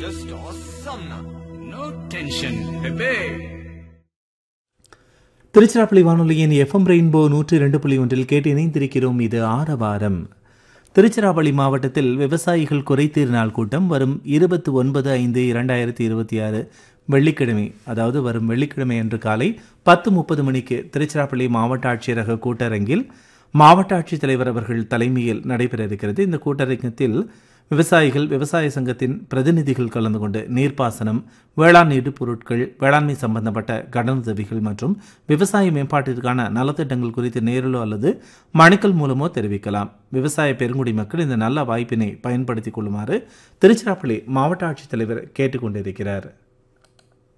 just awesome na. No tension, Pepe. Tiruchirappalli வானொலியின் FM rainbow நூற்றி இரண்டு புள்ளி ஒன்றில் கேட்டு இணைந்திருக்கிறோம் இது ஆரவாரம் திருச்சிராப்பள்ளி மாவட்டத்தில் விவசாயிகள் குறைதீர் நாள் கூட்டம் வரும் இருபத்தி ஒன்பது ஐந்து இரண்டாயிரத்தி இருபத்தி ஆறு வெள்ளிக்கிழமை அதாவது வரும் வெள்ளிக்கிழமை அன்று காலை பத்து முப்பது மணிக்கு திருச்சிராப்பள்ளி மாவட்ட ஆட்சியரக கூட்டரங்கில் மாவட்ட ஆட்சித்தலைவர் அவர்கள் தலைமையில் நடைபெற இருக்கிறது இந்த கூட்டரங்கத்தில் விவசாயிகள் விவசாய சங்கத்தின் பிரதிநிதிகள் கலந்து கொண்டு நீர்ப்பாசனம் வேளாண் இடுபொருட்கள் வேளாண்மை சம்பந்தப்பட்ட கடனுதவிகள் மற்றும் விவசாய மேம்பாட்டிற்கான நலத்திட்டங்கள் குறித்து நேரிலோ அல்லது மனுக்கள் மூலமோ தெரிவிக்கலாம் விவசாய பெருங்குடி மக்கள் இந்த நல்ல வாய்ப்பினை பயன்படுத்திக் கொள்ளுமாறு திருச்சிராப்பள்ளி மாவட்ட ஆட்சித்தலைவர் கேட்டுக்கொண்டிருக்கிறார்